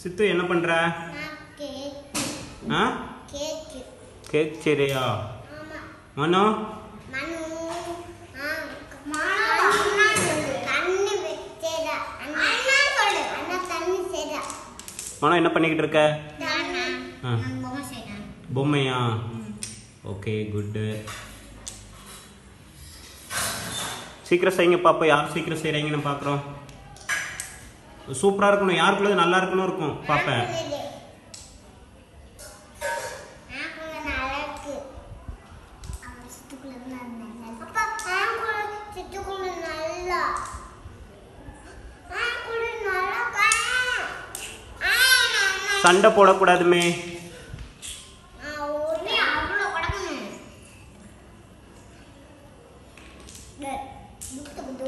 சித்து என்ன பண்ற நான் கேக் ஆ கேக்கு கேக் சரியா ஆமா மனோ மனு ஆ மானா அண்ணா சொல்லு கண்ணு வெச்சேடா அண்ணா சொல்லு அண்ணா தண்ணி சேடா மனோ என்ன பண்ணிக்கிட்டு இருக்க தானா ஆ. நான் பொம்மை செய்றேன் பொம்மையா ஓகே குட்டு சீக்கிரம் செய்யுங்க பாப்பா யார் சீக்கிரம் செய்கிறீங்கன்னு பார்க்குறோம் சூப்பராக இருக்கணும் யாருக்குள்ளது நல்லா இருக்கணும் இருக்கும் பார்ப்பேன் ஆக்குள்ள நல்லா இருக்கு அவன் சித்துக்குள்ள நல்லா அப்பா ஆக்குள்ள சித்துக்குள்ள நல்லா ஆக்குள்ள நல்லா கா ஆ சண்டை போடக்கூடாதுமே ஒரே அவ்வளோ கிடக்கணும் புக்கு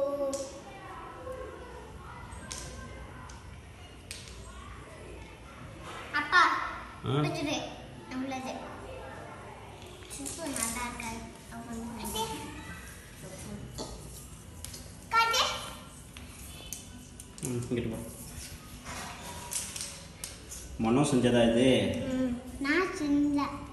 அப்பா ஆ? முடிஞ்சுது நம்மளது சிப்பு நல்லா இருக்காது காட்டு ம், இங்கிட்டு போ மனோ செஞ்சதா இது நான் செஞ்சேன்